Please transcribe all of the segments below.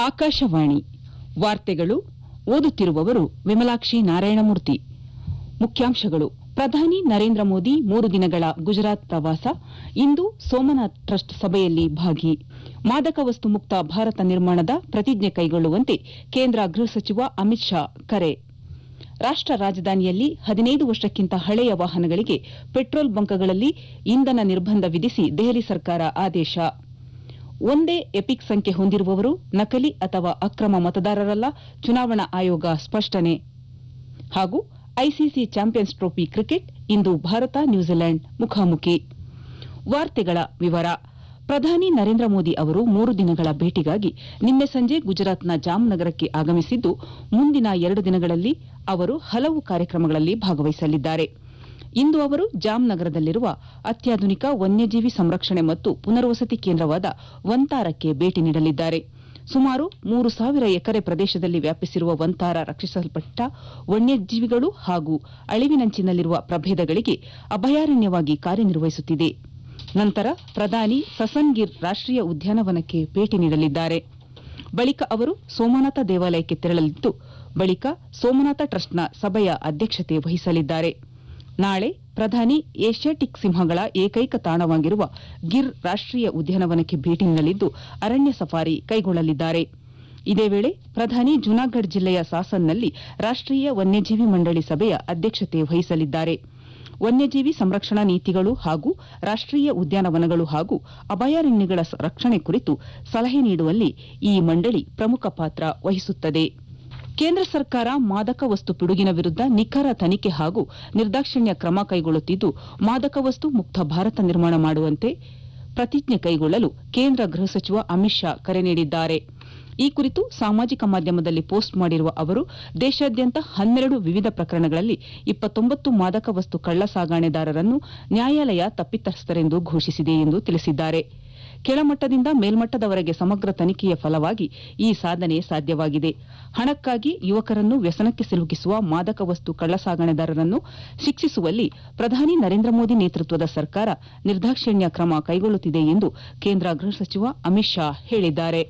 ಆಕಾಶವಾಣಿ ವಾರ್ತೆಗಳು ಓದುತ್ತಿರುವವರು ವಿಮಲಾಕ್ಷಿ ನಾರಾಯಣಮೂರ್ತಿ ಮುಖ್ಯಾಂಶಗಳು ಪ್ರಧಾನಿ ನರೇಂದ್ರ ಮೋದಿ ಮೂರು ದಿನಗಳ ಗುಜರಾತ್ ಪ್ರವಾಸ ಇಂದು ಸೋಮನಾಥ್ ಟ್ರಸ್ಟ್ ಸಭೆಯಲ್ಲಿ ಭಾಗಿ ಮಾದಕ ವಸ್ತು ಮುಕ್ತ ಭಾರತ ನಿರ್ಮಾಣದ ಪ್ರತಿಜ್ಞೆ ಕೈಗೊಳ್ಳುವಂತೆ ಕೇಂದ್ರ ಗೃಹ ಸಚಿವ ಅಮಿತ್ ಶಾ ಕರೆ ರಾಷ್ಟ ರಾಜಧಾನಿಯಲ್ಲಿ ಹದಿನೈದು ವರ್ಷಕ್ಕಿಂತ ಹಳೆಯ ವಾಹನಗಳಿಗೆ ಪೆಟ್ರೋಲ್ ಬಂಕ್ಗಳಲ್ಲಿ ಇಂಧನ ನಿರ್ಬಂಧ ವಿಧಿಸಿ ದೆಹಲಿ ಸರ್ಕಾರ ಆದೇಶ ಒಂದೇ ಎಪಿಕ್ ಸಂಖ್ಯೆ ಹೊಂದಿರುವವರು ನಕಲಿ ಅಥವಾ ಅಕ್ರಮ ಮತದಾರರಲ್ಲ ಚುನಾವಣಾ ಆಯೋಗ ಸ್ಪಷ್ಟನೆ ಹಾಗೂ ಐಸಿಸಿ ಚಾಂಪಿಯನ್ಸ್ ಟ್ರೋಫಿ ಕ್ರಿಕೆಟ್ ಇಂದು ಭಾರತ ನ್ಯೂಜಿಲೆಂಡ್ ಮುಖಾಮುಖಿ ವಾರ್ತೆಗಳ ವಿವರ ಪ್ರಧಾನಿ ನರೇಂದ್ರ ಮೋದಿ ಅವರು ಮೂರು ದಿನಗಳ ಭೇಟಿಗಾಗಿ ನಿನ್ನೆ ಸಂಜೆ ಗುಜರಾತ್ನ ಜಾಮ್ನಗರಕ್ಕೆ ಆಗಮಿಸಿದ್ದು ಮುಂದಿನ ಎರಡು ದಿನಗಳಲ್ಲಿ ಅವರು ಹಲವು ಕಾರ್ಯಕ್ರಮಗಳಲ್ಲಿ ಭಾಗವಹಿಸಲಿದ್ದಾರೆ ಇಂದು ಅವರು ಜಾಮ್ನಗರದಲ್ಲಿರುವ ಅತ್ಯಾಧುನಿಕ ವನ್ಯಜೀವಿ ಸಂರಕ್ಷಣೆ ಮತ್ತು ಪುನರ್ವಸತಿ ಕೇಂದ್ರವಾದ ವಂತಾರಕ್ಕೆ ಭೇಟಿ ನೀಡಲಿದ್ದಾರೆ ಸುಮಾರು ಮೂರು ಸಾವಿರ ಎಕರೆ ಪ್ರದೇಶದಲ್ಲಿ ವ್ಯಾಪಿಸಿರುವ ವಂತಾರ ರಕ್ಷಿಸಲ್ಪಟ್ಟ ವನ್ಯಜೀವಿಗಳು ಹಾಗೂ ಅಳಿವಿನಂಚಿನಲ್ಲಿರುವ ಪ್ರಭೇದಗಳಿಗೆ ಅಭಯಾರಣ್ಯವಾಗಿ ಕಾರ್ಯನಿರ್ವಹಿಸುತ್ತಿದೆ ನಂತರ ಪ್ರಧಾನಿ ಸಸನ್ಗಿರ್ ರಾಷ್ಟೀಯ ಉದ್ಯಾನವನಕ್ಕೆ ಭೇಟಿ ನೀಡಲಿದ್ದಾರೆ ಬಳಿಕ ಅವರು ಸೋಮನಾಥ ದೇವಾಲಯಕ್ಕೆ ತೆರಳಲಿದ್ದು ಬಳಿಕ ಸೋಮನಾಥ ಟ್ರಸ್ಟ್ನ ಸಭೆಯ ಅಧ್ಯಕ್ಷತೆ ವಹಿಸಲಿದ್ದಾರೆ ನಾಳೆ ಪ್ರಧಾನಿ ಏಷ್ಯಾಟಿಕ್ ಸಿಂಹಗಳ ಏಕೈಕ ತಾಣವಾಗಿರುವ ಗಿರ್ ರಾಷ್ಟೀಯ ಉದ್ಯಾನವನಕ್ಕೆ ಭೇಟಿ ನೀಡಲಿದ್ದು ಅರಣ್ಯ ಸಫಾರಿ ಕೈಗೊಳ್ಳಲಿದ್ದಾರೆ ಇದೇ ವೇಳೆ ಪ್ರಧಾನಿ ಜುನಾಗಢ್ ಜಿಲ್ಲೆಯ ಸಾಸನ್ನಲ್ಲಿ ರಾಷ್ಟೀಯ ವನ್ಯಜೀವಿ ಮಂಡಳಿ ಸಭೆಯ ಅಧ್ಯಕ್ಷತೆ ವಹಿಸಲಿದ್ದಾರೆ ವನ್ಯಜೀವಿ ಸಂರಕ್ಷಣಾ ನೀತಿಗಳು ಹಾಗೂ ರಾಷ್ಟೀಯ ಉದ್ಯಾನವನಗಳು ಹಾಗೂ ಅಭಯಾರಣ್ಯಗಳ ರಕ್ಷಣೆ ಕುರಿತು ಸಲಹೆ ನೀಡುವಲ್ಲಿ ಈ ಮಂಡಳಿ ಪ್ರಮುಖ ಪಾತ್ರ ವಹಿಸುತ್ತದೆ ಕೇಂದ್ರ ಸರ್ಕಾರ ಮಾದಕ ವಸ್ತು ಪಿಡುಗಿನ ವಿರುದ್ದ ನಿಖರ ತನಿಖೆ ಹಾಗೂ ನಿರ್ದಾಕ್ಷಿಣ್ಯ ಕ್ರಮ ಕೈಗೊಳ್ಳುತ್ತಿದ್ದು ಮಾದಕ ವಸ್ತು ಮುಕ್ತ ಭಾರತ ನಿರ್ಮಾಣ ಮಾಡುವಂತೆ ಪ್ರತಿಜ್ಞೆ ಕೈಗೊಳ್ಳಲು ಕೇಂದ್ರ ಗೃಹ ಸಚಿವ ಅಮಿತ್ ಶಾ ಕರೆ ನೀಡಿದ್ದಾರೆ ಈ ಕುರಿತು ಸಾಮಾಜಿಕ ಮಾಧ್ಯಮದಲ್ಲಿ ಪೋಸ್ಟ್ ಮಾಡಿರುವ ಅವರು ದೇಶಾದ್ಯಂತ ಹನ್ನೆರಡು ವಿವಿಧ ಪ್ರಕರಣಗಳಲ್ಲಿ ಇಪ್ಪತ್ತೊಂಬತ್ತು ಮಾದಕ ವಸ್ತು ಕಳ್ಳ ಸಾಗಾಣೆದಾರರನ್ನು ನ್ಯಾಯಾಲಯ ತಪ್ಪಿತಸ್ಥರೆಂದು ಘೋಷಿಸಿದೆ ಎಂದು ತಿಳಿಸಿದ್ದಾರೆ ಕೆಳಮಟ್ಟದಿಂದ ಮೇಲ್ಮಟ್ಟದವರೆಗೆ ಸಮಗ್ರ ತನಿಖೆಯ ಫಲವಾಗಿ ಈ ಸಾಧನೆ ಸಾಧ್ಯವಾಗಿದೆ ಹಣಕ್ಕಾಗಿ ಯುವಕರನ್ನು ವ್ಯಸನಕ್ಕೆ ಸಿಲುಕಿಸುವ ಮಾದಕ ವಸ್ತು ಕಳ್ಳಸಾಗಣೆದಾರರನ್ನು ಶಿಕ್ಷಿಸುವಲ್ಲಿ ಪ್ರಧಾನಿ ನರೇಂದ್ರ ಮೋದಿ ನೇತೃತ್ವದ ಸರ್ಕಾರ ನಿರ್ದಾಕ್ಷಿಣ್ಯ ಕ್ರಮ ಕೈಗೊಳ್ಳುತ್ತಿದೆ ಎಂದು ಕೇಂದ್ರ ಗೃಹ ಸಚಿವ ಅಮಿತ್ ಶಾ ಹೇಳಿದ್ದಾರೆ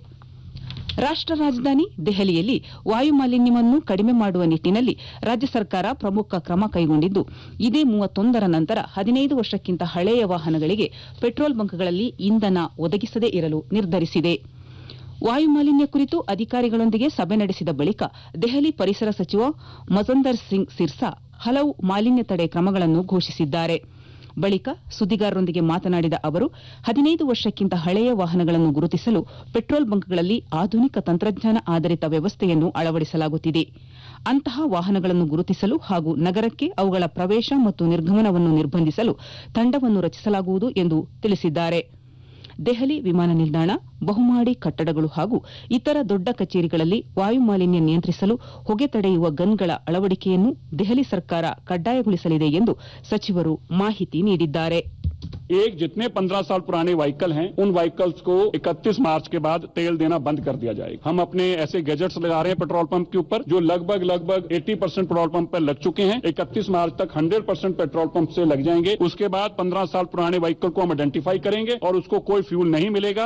ರಾಷ್ಟ ರಾಜಧಾನಿ ದೆಹಲಿಯಲ್ಲಿ ವಾಯು ಮಾಲಿನ್ಯವನ್ನು ಕಡಿಮೆ ಮಾಡುವ ನಿಟ್ಟಿನಲ್ಲಿ ರಾಜ್ಯ ಸರ್ಕಾರ ಪ್ರಮುಖ ಕ್ರಮ ಕೈಗೊಂಡಿದ್ದು ಇದೇ ಮೂವತ್ತೊಂದರ ನಂತರ ಹದಿನೈದು ವರ್ಷಕ್ಕಿಂತ ಹಳೆಯ ವಾಹನಗಳಿಗೆ ಪೆಟ್ರೋಲ್ ಬಂಕ್ಗಳಲ್ಲಿ ಇಂಧನ ಒದಗಿಸದೇ ಇರಲು ನಿರ್ಧರಿಸಿದೆ ವಾಯು ಮಾಲಿನ್ಯ ಕುರಿತು ಅಧಿಕಾರಿಗಳೊಂದಿಗೆ ಸಭೆ ನಡೆಸಿದ ಬಳಿಕ ದೆಹಲಿ ಪರಿಸರ ಸಚಿವ ಮಜಂದರ್ ಸಿಂಗ್ ಸಿರ್ಸಾ ಹಲವು ಮಾಲಿನ್ಯ ತಡೆ ಕ್ರಮಗಳನ್ನು ಘೋಷಿಸಿದ್ದಾರೆ ಬಳಿಕ ಸುದ್ದಿಗಾರರೊಂದಿಗೆ ಮಾತನಾಡಿದ ಅವರು ಹದಿನೈದು ವರ್ಷಕ್ಕಿಂತ ಹಳೆಯ ವಾಹನಗಳನ್ನು ಗುರುತಿಸಲು ಪೆಟ್ರೋಲ್ ಬಂಕ್ಗಳಲ್ಲಿ ಆಧುನಿಕ ತಂತ್ರಜ್ಞಾನ ಆಧರಿತ ವ್ಯವಸ್ಥೆಯನ್ನು ಅಳವಡಿಸಲಾಗುತ್ತಿದೆ ಅಂತಹ ವಾಹನಗಳನ್ನು ಗುರುತಿಸಲು ಹಾಗೂ ನಗರಕ್ಕೆ ಅವುಗಳ ಪ್ರವೇಶ ಮತ್ತು ನಿರ್ಗಮನವನ್ನು ನಿರ್ಬಂಧಿಸಲು ತಂಡವನ್ನು ರಚಿಸಲಾಗುವುದು ಎಂದು ತಿಳಿಸಿದ್ದಾರೆ ದೆಹಲಿ ವಿಮಾನ ನಿಲ್ದಾಣ ಬಹುಮಹಡಿ ಕಟ್ಟಡಗಳು ಹಾಗೂ ಇತರ ದೊಡ್ಡ ಕಚೇರಿಗಳಲ್ಲಿ ವಾಯು ಮಾಲಿನ್ಯ ನಿಯಂತ್ರಿಸಲು ಹೊಗೆ ತಡೆಯುವ ಗನ್ಗಳ ಅಳವಡಿಕೆಯನ್ನು ದೆಹಲಿ ಸರ್ಕಾರ ಕಡ್ಡಾಯಗೊಳಿಸಲಿದೆ ಎಂದು ಸಚಿವರು ಮಾಹಿತಿ ನೀಡಿದ್ದಾರೆ एक जितने पंद्रह साल पुराने व्हीकल हैं उन व्हीकल्स को 31 मार्च के बाद तेल देना बंद कर दिया जाएगा हम अपने ऐसे गैजेट्स लगा रहे हैं पेट्रोल पंप के ऊपर जो लगभग लगभग 80 परसेंट पेट्रोल पंप पर लग चुके हैं 31 मार्च तक 100 परसेंट पेट्रोल पंप से लग जाएंगे उसके बाद 15 साल पुराने व्हीकल को हम आइडेंटिफाई करेंगे और उसको कोई फ्यूल नहीं मिलेगा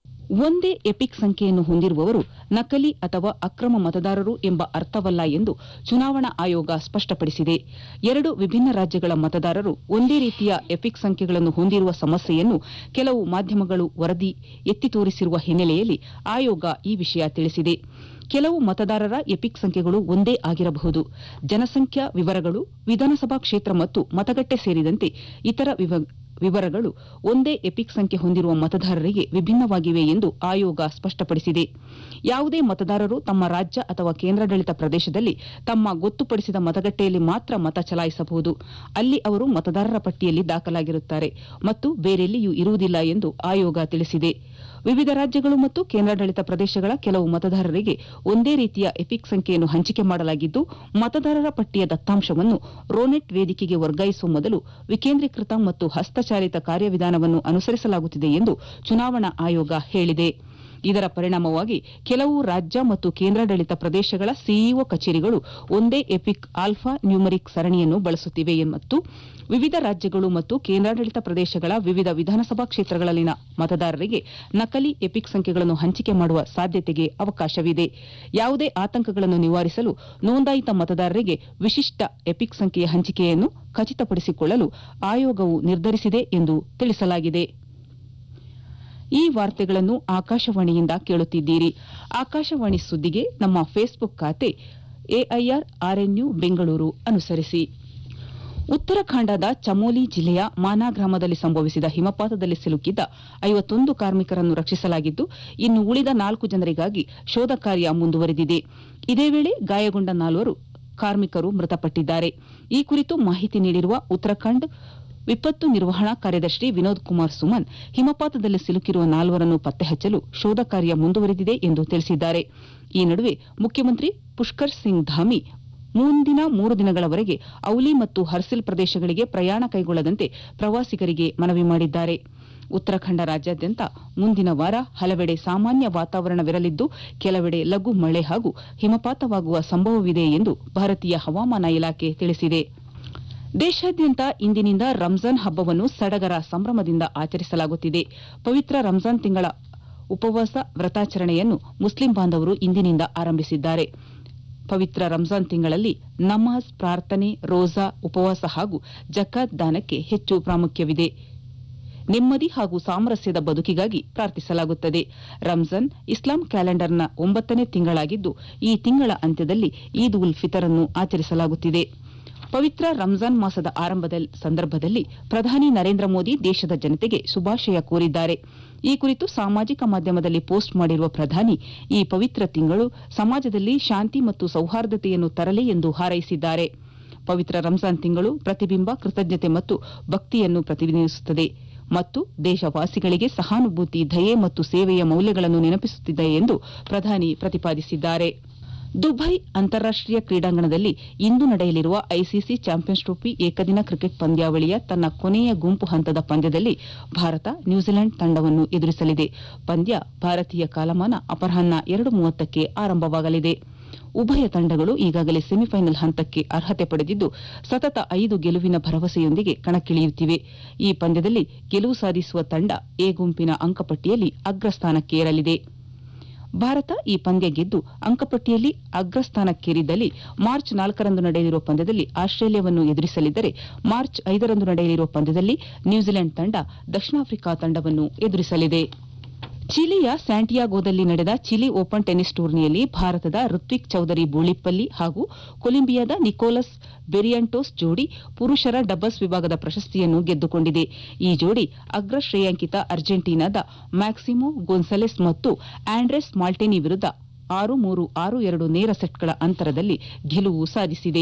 ಒಂದೇ ಎಪಿಕ್ ಸಂಖ್ಯೆಯನ್ನು ಹೊಂದಿರುವವರು ನಕಲಿ ಅಥವಾ ಅಕ್ರಮ ಮತದಾರರು ಎಂಬ ಅರ್ಥವಲ್ಲ ಎಂದು ಚುನಾವಣಾ ಆಯೋಗ ಸ್ಪಷ್ಟಪಡಿಸಿದೆ ಎರಡು ವಿಭಿನ್ನ ರಾಜ್ಯಗಳ ಮತದಾರರು ಒಂದೇ ರೀತಿಯ ಎಪಿಕ್ ಸಂಖ್ಯೆಗಳನ್ನು ಹೊಂದಿರುವ ಸಮಸ್ಯೆಯನ್ನು ಕೆಲವು ಮಾಧ್ಯಮಗಳು ವರದಿ ಎತ್ತಿ ತೋರಿಸಿರುವ ಹಿನ್ನೆಲೆಯಲ್ಲಿ ಆಯೋಗ ಈ ವಿಷಯ ತಿಳಿಸಿದೆ ಕೆಲವು ಮತದಾರರ ಎಪಿಕ್ ಸಂಖ್ಯೆಗಳು ಒಂದೇ ಆಗಿರಬಹುದು ಜನಸಂಖ್ಯಾ ವಿವರಗಳು ವಿಧಾನಸಭಾ ಕ್ಷೇತ್ರ ಮತ್ತು ಮತಗಟ್ಟೆ ಸೇರಿದಂತೆ ಇತರ ವಿವರಗಳು ಒಂದೇ ಎಪಿಕ್ ಸಂಖ್ಯೆ ಹೊಂದಿರುವ ಮತದಾರರಿಗೆ ವಿಭಿನ್ನವಾಗಿವೆ ಎಂದು ಆಯೋಗ ಸ್ಪಷ್ಟಪಡಿಸಿದೆ ಯಾವುದೇ ಮತದಾರರು ತಮ್ಮ ರಾಜ್ಯ ಅಥವಾ ಕೇಂದ್ರಾಡಳಿತ ಪ್ರದೇಶದಲ್ಲಿ ತಮ್ಮ ಗೊತ್ತುಪಡಿಸಿದ ಮತಗಟ್ಟೆಯಲ್ಲಿ ಮಾತ್ರ ಮತ ಚಲಾಯಿಸಬಹುದು ಅಲ್ಲಿ ಅವರು ಮತದಾರರ ಪಟ್ಟಿಯಲ್ಲಿ ದಾಖಲಾಗಿರುತ್ತಾರೆ ಮತ್ತು ಬೇರೆಲ್ಲಿಯೂ ಇರುವುದಿಲ್ಲ ಎಂದು ಆಯೋಗ ತಿಳಿಸಿದೆ ವಿವಿಧ ರಾಜ್ಯಗಳು ಮತ್ತು ಕೇಂದ್ರಾಡಳಿತ ಪ್ರದೇಶಗಳ ಕೆಲವು ಮತದಾರರಿಗೆ ಒಂದೇ ರೀತಿಯ ಎಪಿಕ್ ಸಂಖ್ಯೆಯನ್ನು ಹಂಚಿಕೆ ಮಾಡಲಾಗಿದ್ದು ಮತದಾರರ ಪಟ್ಟಿಯ ದತ್ತಾಂಶವನ್ನು ರೋನೆಟ್ ವೇದಿಕೆಗೆ ವರ್ಗಾಯಿಸುವ ಮೊದಲು ವಿಕೇಂದ್ರೀಕೃತ ಮತ್ತು ಹಸ್ತಚಾಲಿತ ಕಾರ್ಯವಿಧಾನವನ್ನು ಅನುಸರಿಸಲಾಗುತ್ತಿದೆ ಎಂದು ಚುನಾವಣಾ ಆಯೋಗ ಹೇಳಿದೆ ಇದರ ಪರಿಣಾಮವಾಗಿ ಕೆಲವು ರಾಜ್ಯ ಮತ್ತು ಕೇಂದ್ರಾಡಳಿತ ಪ್ರದೇಶಗಳ ಸಿಇಒ ಕಚೇರಿಗಳು ಒಂದೇ ಎಪಿಕ್ ಆಲ್ಫಾ ನ್ಯೂಮರಿಕ್ ಸರಣಿಯನ್ನು ಬಳಸುತ್ತಿವೆ ಮತ್ತು ವಿವಿಧ ರಾಜ್ಯಗಳು ಮತ್ತು ಕೇಂದ್ರಾಡಳಿತ ಪ್ರದೇಶಗಳ ವಿವಿಧ ವಿಧಾನಸಭಾ ಕ್ಷೇತ್ರಗಳಲ್ಲಿನ ಮತದಾರರಿಗೆ ನಕಲಿ ಎಪಿಕ್ ಸಂಖ್ಯೆಗಳನ್ನು ಹಂಚಿಕೆ ಮಾಡುವ ಸಾಧ್ಯತೆಗೆ ಅವಕಾಶವಿದೆ ಯಾವುದೇ ಆತಂಕಗಳನ್ನು ನಿವಾರಿಸಲು ನೋಂದಾಯಿತ ಮತದಾರರಿಗೆ ವಿಶಿಷ್ಟ ಎಪಿಕ್ ಸಂಖ್ಯೆಯ ಹಂಚಿಕೆಯನ್ನು ಖಚಿತಪಡಿಸಿಕೊಳ್ಳಲು ಆಯೋಗವು ನಿರ್ಧರಿಸಿದೆ ಎಂದು ತಿಳಿಸಲಾಗಿದೆ ಈ ವಾರ್ತೆಗಳನ್ನು ಆಕಾಶವಾಣಿಯಿಂದ ಕೇಳುತ್ತಿದ್ದೀರಿ ಆಕಾಶವಾಣಿ ಸುದ್ದಿಗೆ ನಮ್ಮ ಫೇಸ್ಬುಕ್ ಖಾತೆ ಎಐಆರ್ ಆರ್ಎನ್ಯು ಬೆಂಗಳೂರು ಅನುಸರಿಸಿ ಉತ್ತರಾಖಂಡದ ಚಮೋಲಿ ಜಿಲ್ಲೆಯ ಮಾನಾ ಗ್ರಾಮದಲ್ಲಿ ಸಂಭವಿಸಿದ ಹಿಮಪಾತದಲ್ಲಿ ಸಿಲುಕಿದ್ದ ಐವತ್ತೊಂದು ಕಾರ್ಮಿಕರನ್ನು ರಕ್ಷಿಸಲಾಗಿದ್ದು ಇನ್ನು ಉಳಿದ ನಾಲ್ಕು ಜನರಿಗಾಗಿ ಶೋಧ ಕಾರ್ಯ ಮುಂದುವರೆದಿದೆ ಇದೇ ವೇಳೆ ಗಾಯಗೊಂಡ ನಾಲ್ವರು ಕಾರ್ಮಿಕರು ಮೃತಪಟ್ಟಿದ್ದಾರೆ ಈ ಕುರಿತು ಮಾಹಿತಿ ನೀಡಿರುವ ಉತ್ತರಾಖಂಡ್ ವಿಪತ್ತು ನಿರ್ವಹಣಾ ಕಾರ್ಯದರ್ಶಿ ವಿನೋದ್ ಕುಮಾರ್ ಸುಮನ್ ಹಿಮಪಾತದಲ್ಲಿ ಸಿಲುಕಿರುವ ನಾಲ್ವರನ್ನು ಪತ್ತೆ ಹಚ್ಚಲು ಶೋಧ ಕಾರ್ಯ ಮುಂದುವರೆದಿದೆ ಎಂದು ತಿಳಿಸಿದ್ದಾರೆ ಈ ನಡುವೆ ಮುಖ್ಯಮಂತ್ರಿ ಪುಷ್ಕರ್ ಸಿಂಗ್ ಧಾಮಿ ಮುಂದಿನ ಮೂರು ದಿನಗಳವರೆಗೆ ಔಲಿ ಮತ್ತು ಹರ್ಸಿಲ್ ಪ್ರದೇಶಗಳಿಗೆ ಪ್ರಯಾಣ ಕೈಗೊಳ್ಳದಂತೆ ಪ್ರವಾಸಿಗರಿಗೆ ಮನವಿ ಮಾಡಿದ್ದಾರೆ ಉತ್ತರಾಖಂಡ ರಾಜ್ಯಾದ್ಯಂತ ಮುಂದಿನ ವಾರ ಹಲವೆಡೆ ಸಾಮಾನ್ಯ ವಾತಾವರಣವಿರಲಿದ್ದು ಕೆಲವೆಡೆ ಲಘು ಮಳೆ ಹಾಗೂ ಹಿಮಪಾತವಾಗುವ ಸಂಭವವಿದೆ ಎಂದು ಭಾರತೀಯ ಹವಾಮಾನ ಇಲಾಖೆ ತಿಳಿಸಿದೆ ದೇಶಾದ್ಯಂತ ಇಂದಿನಿಂದ ರಂಜಾನ್ ಹಬ್ಬವನ್ನು ಸಡಗರ ಸಂಭ್ರಮದಿಂದ ಆಚರಿಸಲಾಗುತ್ತಿದೆ ಪವಿತ್ರ ರಂಜಾನ್ ತಿಂಗಳ ಉಪವಾಸ ವ್ರತಾಚರಣೆಯನ್ನು ಮುಸ್ಲಿಂ ಬಾಂಧವರು ಇಂದಿನಿಂದ ಆರಂಭಿಸಿದ್ದಾರೆ ಪವಿತ್ರ ರಂಜಾನ್ ತಿಂಗಳಲ್ಲಿ ನಮಾಜ್ ಪ್ರಾರ್ಥನೆ ರೋಜಾ ಉಪವಾಸ ಹಾಗೂ ಜಕಾತ್ ದಾನಕ್ಕೆ ಹೆಚ್ಚು ಪ್ರಾಮುಖ್ಯವಿದೆ ನೆಮ್ಮದಿ ಹಾಗೂ ಸಾಮರಸ್ಯದ ಬದುಕಿಗಾಗಿ ಪ್ರಾರ್ಥಿಸಲಾಗುತ್ತದೆ ರಂಜಾನ್ ಇಸ್ಲಾಂ ಕ್ಯಾಲೆಂಡರ್ನ ಒಂಬತ್ತನೇ ತಿಂಗಳಾಗಿದ್ದು ಈ ತಿಂಗಳ ಅಂತ್ಯದಲ್ಲಿ ಈದ್ ಉಲ್ ಫಿತರ್ ಅನ್ನು ಆಚರಿಸಲಾಗುತ್ತಿದೆ ಪವಿತ್ರ ರಂಜಾನ್ ಮಾಸದ ಆರಂಭದ ಸಂದರ್ಭದಲ್ಲಿ ಪ್ರಧಾನಿ ನರೇಂದ್ರ ಮೋದಿ ದೇಶದ ಜನತೆಗೆ ಶುಭಾಶಯ ಕೋರಿದ್ದಾರೆ ಈ ಕುರಿತು ಸಾಮಾಜಿಕ ಮಾಧ್ಯಮದಲ್ಲಿ ಪೋಸ್ಟ್ ಮಾಡಿರುವ ಪ್ರಧಾನಿ ಈ ಪವಿತ್ರ ತಿಂಗಳು ಸಮಾಜದಲ್ಲಿ ಶಾಂತಿ ಮತ್ತು ಸೌಹಾರ್ದತೆಯನ್ನು ತರಲಿ ಎಂದು ಹಾರೈಸಿದ್ದಾರೆ ಪವಿತ್ರ ರಂಜಾನ್ ತಿಂಗಳು ಪ್ರತಿಬಿಂಬ ಕೃತಜ್ಞತೆ ಮತ್ತು ಭಕ್ತಿಯನ್ನು ಪ್ರತಿನಿಧಿಸುತ್ತದೆ ಮತ್ತು ದೇಶವಾಸಿಗಳಿಗೆ ಸಹಾನುಭೂತಿ ದಯೆ ಮತ್ತು ಸೇವೆಯ ಮೌಲ್ಯಗಳನ್ನು ನೆನಪಿಸುತ್ತಿದೆ ಎಂದು ಪ್ರಧಾನಿ ಪ್ರತಿಪಾದಿಸಿದ್ದಾರೆ ದುಬೈ ಅಂತಾರಾಷ್ಟೀಯ ಕ್ರೀಡಾಂಗಣದಲ್ಲಿ ಇಂದು ನಡೆಯಲಿರುವ ಐಸಿಸಿ ಚಾಂಪಿಯನ್ಸ್ ಟ್ರೋಫಿ ಏಕದಿನ ಕ್ರಿಕೆಟ್ ಪಂದ್ಯಾವಳಿಯ ತನ್ನ ಕೊನೆಯ ಗುಂಪು ಹಂತದ ಪಂದ್ಯದಲ್ಲಿ ಭಾರತ ನ್ಯೂಜಿಲೆಂಡ್ ತಂಡವನ್ನು ಎದುರಿಸಲಿದೆ ಪಂದ್ಯ ಭಾರತೀಯ ಕಾಲಮಾನ ಅಪರಾಹ್ನ ಎರಡು ಮೂವತ್ತಕ್ಕೆ ಆರಂಭವಾಗಲಿದೆ ಉಭಯ ತಂಡಗಳು ಈಗಾಗಲೇ ಸೆಮಿಫೈನಲ್ ಹಂತಕ್ಕೆ ಅರ್ಹತೆ ಪಡೆದಿದ್ದು ಸತತ ಐದು ಗೆಲುವಿನ ಭರವಸೆಯೊಂದಿಗೆ ಕಣಕ್ಕಿಳಿಯುತ್ತಿವೆ ಈ ಪಂದ್ಯದಲ್ಲಿ ಗೆಲುವು ಸಾಧಿಸುವ ತಂಡ ಎ ಗುಂಪಿನ ಅಂಕಪಟ್ಟಿಯಲ್ಲಿ ಅಗ್ರಸ್ಥಾನಕ್ಕೇರಲಿದೆ ಭಾರತ ಈ ಪಂದ್ಯ ಗೆದ್ದು ಅಂಕಪಟ್ಟಿಯಲ್ಲಿ ಅಗ್ರಸ್ಥಾನಕ್ಕೇರಿದಲ್ಲಿ ಮಾರ್ಚ್ ನಾಲ್ಕರಂದು ನಡೆಯಲಿರುವ ಪಂದ್ಯದಲ್ಲಿ ಆಸ್ಟ್ರೇಲಿಯಾವನ್ನು ಎದುರಿಸಲಿದ್ದರೆ ಮಾರ್ಚ್ ಐದರಂದು ನಡೆಯಲಿರುವ ಪಂದ್ಯದಲ್ಲಿ ನ್ಯೂಜಿಲೆಂಡ್ ತಂಡ ದಕ್ಷಿಣ ಆಫ್ರಿಕಾ ತಂಡವನ್ನು ಎದುರಿಸಲಿದೆ ಚಿಲಿಯ ಸ್ಯಾಂಟಿಯಾಗೋದಲ್ಲಿ ನಡೆದ ಚಿಲಿ ಓಪನ್ ಟೆನ್ನಿಸ್ ಟೂರ್ನಿಯಲ್ಲಿ ಭಾರತದ ಋತ್ವಿಕ್ ಚೌಧರಿ ಬೂಳಿಪ್ಪಲ್ಲಿ ಹಾಗೂ ಕೊಲಂಬಿಯಾದ ನಿಕೋಲಸ್ ಬೆರಿಯಾಂಟೋಸ್ ಜೋಡಿ ಪುರುಷರ ಡಬಲ್ಸ್ ವಿಭಾಗದ ಪ್ರಶಸ್ತಿಯನ್ನು ಗೆದ್ದುಕೊಂಡಿದೆ ಈ ಜೋಡಿ ಅಗ್ರ ಶ್ರೇಯಾಂಕಿತ ಅರ್ಜೆಂಟೀನಾದ ಮ್ಯಾಕ್ಸಿಮೋ ಗೊನ್ಸಲೆಸ್ ಮತ್ತು ಆಂಡ್ರೆಸ್ ಮಾಲ್ಟಿನಿ ವಿರುದ್ಧ ಆರು ಮೂರು ಆರು ಎರಡು ನೇರ ಸೆಟ್ಗಳ ಅಂತರದಲ್ಲಿ ಗೆಲುವು ಸಾಧಿಸಿದೆ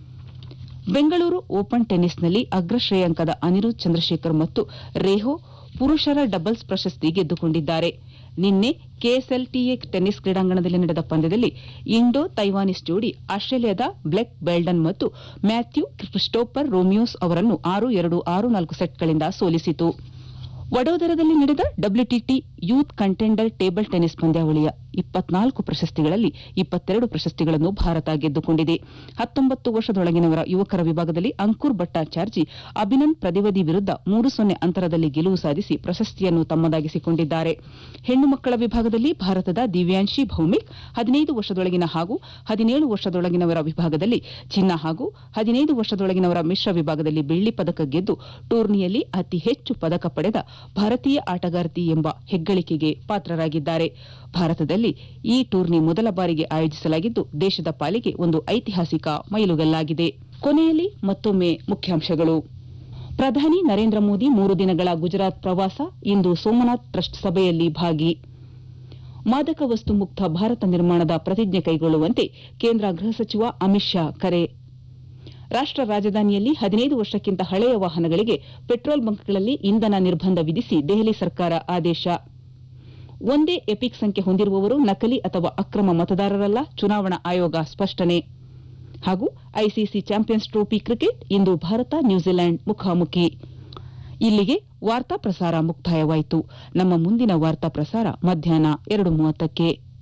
ಬೆಂಗಳೂರು ಓಪನ್ ಟೆನ್ನಿಸ್ನಲ್ಲಿ ಅಗ್ರ ಶ್ರೇಯಾಂಕದ ಅನಿರುದ್ಧ್ ಚಂದ್ರಶೇಖರ್ ಮತ್ತು ರೇಹೋ ಪುರುಷರ ಡಬಲ್ಸ್ ಪ್ರಶಸ್ತಿ ಗೆದ್ದುಕೊಂಡಿದ್ದಾರೆ ನಿನ್ನೆ ಕೆಎಸ್ಎಲ್ಟಿಎ ಟೆನ್ನಿಸ್ ಕ್ರೀಡಾಂಗಣದಲ್ಲಿ ನಡೆದ ಪಂದ್ಯದಲ್ಲಿ ಇಂಡೋ ತೈವಾನಿಸ್ ಜೋಡಿ ಆಸ್ಟ್ರೇಲಿಯಾದ ಬ್ಲೆಕ್ ಬೆಲ್ಡನ್ ಮತ್ತು ಮ್ಯಾಥ್ಯೂ ಕ್ರಿಸ್ಟೋಫರ್ ರೋಮಿಯೋಸ್ ಅವರನ್ನು ಆರು ಎರಡು ಆರು ನಾಲ್ಕು ಸೆಟ್ಗಳಿಂದ ಸೋಲಿಸಿತು ವಡೋದರದಲ್ಲಿ ನಡೆದ WTT youth contender table tennis ಪಂದ್ಯಾವಳಿಯ ಇಪ್ಪತ್ನಾಲ್ಕು ಪ್ರಶಸ್ತಿಗಳಲ್ಲಿ ಇಪ್ಪತ್ತೆರಡು ಪ್ರಶಸ್ತಿಗಳನ್ನು ಭಾರತ ಗೆದ್ದುಕೊಂಡಿದೆ ಹತ್ತೊಂಬತ್ತು ವರ್ಷದೊಳಗಿನವರ ಯುವಕರ ವಿಭಾಗದಲ್ಲಿ ಅಂಕುರ್ ಭಟ್ಟಾಚಾರ್ಜಿ ಅಭಿನಂದ್ ಪ್ರದಿವದಿ ವಿರುದ್ಧ ಮೂರು ಸೊನ್ನೆ ಅಂತರದಲ್ಲಿ ಗೆಲುವು ಸಾಧಿಸಿ ಪ್ರಶಸ್ತಿಯನ್ನು ತಮ್ಮದಾಗಿಸಿಕೊಂಡಿದ್ದಾರೆ ಹೆಣ್ಣು ಮಕ್ಕಳ ವಿಭಾಗದಲ್ಲಿ ಭಾರತದ ದಿವ್ಯಾಂಶಿ ಭೌಮಿಕ್ ಹದಿನೈದು ವರ್ಷದೊಳಗಿನ ಹಾಗೂ ಹದಿನೇಳು ವರ್ಷದೊಳಗಿನವರ ವಿಭಾಗದಲ್ಲಿ ಚಿನ್ನ ಹಾಗೂ ಹದಿನೈದು ವರ್ಷದೊಳಗಿನವರ ಮಿಶ್ರ ವಿಭಾಗದಲ್ಲಿ ಬೆಳ್ಳಿ ಪದಕ ಗೆದ್ದು ಟೂರ್ನಿಯಲ್ಲಿ ಅತಿ ಹೆಚ್ಚು ಪದಕ ಪಡೆದ ಭಾರತೀಯ ಆಟಗಾರ್ತಿ ಎಂಬ ಹೆಗ್ಗಳಿಕೆಗೆ ಪಾತ್ರರಾಗಿದ್ದಾರೆ ಭಾರತದಲ್ಲಿ ಈ ಟೂರ್ನಿ ಮೊದಲ ಬಾರಿಗೆ ಆಯೋಜಿಸಲಾಗಿದ್ದು ದೇಶದ ಪಾಲಿಗೆ ಒಂದು ಐತಿಹಾಸಿಕ ಮೈಲುಗಲ್ಲಾಗಿದೆ ಕೊನೆಯಲ್ಲಿ ಮತ್ತೊಮ್ಮೆ ಮುಖ್ಯಾಂಶಗಳು ಪ್ರಧಾನಿ ನರೇಂದ್ರ ಮೋದಿ ಮೂರು ದಿನಗಳ ಗುಜರಾತ್ ಪ್ರವಾಸ ಇಂದು ಸೋಮನಾಥ್ ಟ್ರಸ್ಟ್ ಸಭೆಯಲ್ಲಿ ಭಾಗಿ ಮಾದಕ ವಸ್ತು ಮುಕ್ತ ಭಾರತ ನಿರ್ಮಾಣದ ಪ್ರತಿಜ್ಞೆ ಕೈಗೊಳ್ಳುವಂತೆ ಕೇಂದ್ರ ಗೃಹ ಸಚಿವ ಅಮಿತ್ ಶಾ ಕರೆ ರಾಷ್ಟ ರಾಜಧಾನಿಯಲ್ಲಿ ಹದಿನೈದು ವರ್ಷಕ್ಕಿಂತ ಹಳೆಯ ವಾಹನಗಳಿಗೆ ಪೆಟ್ರೋಲ್ ಬಂಕ್ಗಳಲ್ಲಿ ಇಂಧನ ನಿರ್ಬಂಧ ವಿಧಿಸಿ ದೆಹಲಿ ಸರ್ಕಾರ ಆದೇಶ ಒಂದೇ ಎಪಿಕ್ ಸಂಖ್ಯೆ ಹೊಂದಿರುವವರು ನಕಲಿ ಅಥವಾ ಅಕ್ರಮ ಮತದಾರರಲ್ಲ ಚುನಾವಣಾ ಆಯೋಗ ಸ್ಪಷ್ಟನೆ ಹಾಗೂ ಐಸಿಸಿ ಚಾಂಪಿಯನ್ಸ್ ಟ್ರೋಫಿ ಕ್ರಿಕೆಟ್ ಇಂದು ಭಾರತ ನ್ಯೂಜಿಲೆಂಡ್ ಮುಖಾಮುಖಿ ಇಲ್ಲಿಗೆ ವಾರ್ತಾ ಪ್ರಸಾರ ಮುಕ್ತಾಯವಾಯಿತು ನಮ್ಮ ಮುಂದಿನ ವಾರ್ತಾ ಪ್ರಸಾರ ಮಧ್ಯಾಹ್ನ ಎರಡು ಮೂವತ್ತಕ್ಕೆ